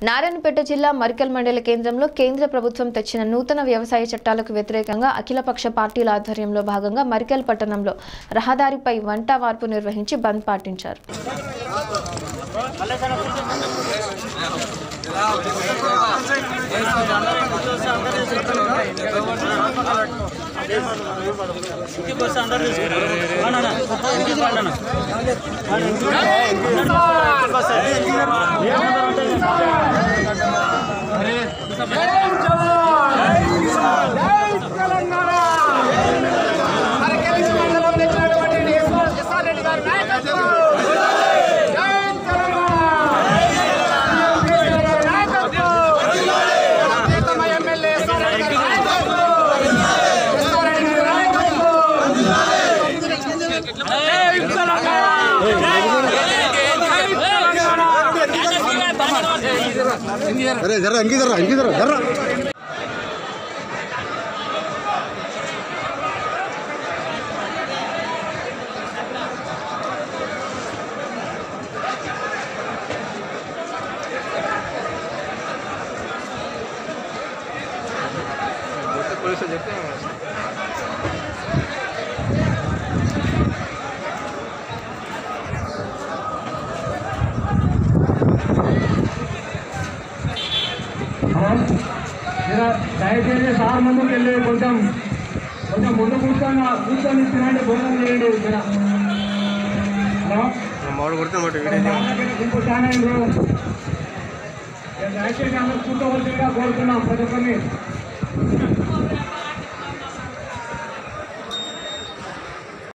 నారాయణపేట జిల్లా మరికల్ మండల కేంద్రంలో కేంద్ర ప్రభుత్వం తెచ్చిన నూతన వ్యవసాయ చట్టాలకు వ్యతిరేకంగా అఖిలపక్ష పార్టీల ఆధ్వర్యంలో భాగంగా మరికల్ పట్టణంలో రహదారిపై వంట వార్పు నిర్వహించి బంద్ పాటించారు अरे जरा अंगी जरा अंगी जरा जरा ఇలా దయచేసి సార్ ముందుకు వెళ్ళి కొంచెం కొంచెం ముందు కూర్చొని కూర్చొని తినండి భోజనం చేయండి ఇక్కడ హలో మామిడి కొడితే మాట గుంపు చాలా అయింది. ఇక దయచేసి అందరూ కూర్చోవలసిందిగా కోరుతున్నాం ప్రతి ఒక్కరిని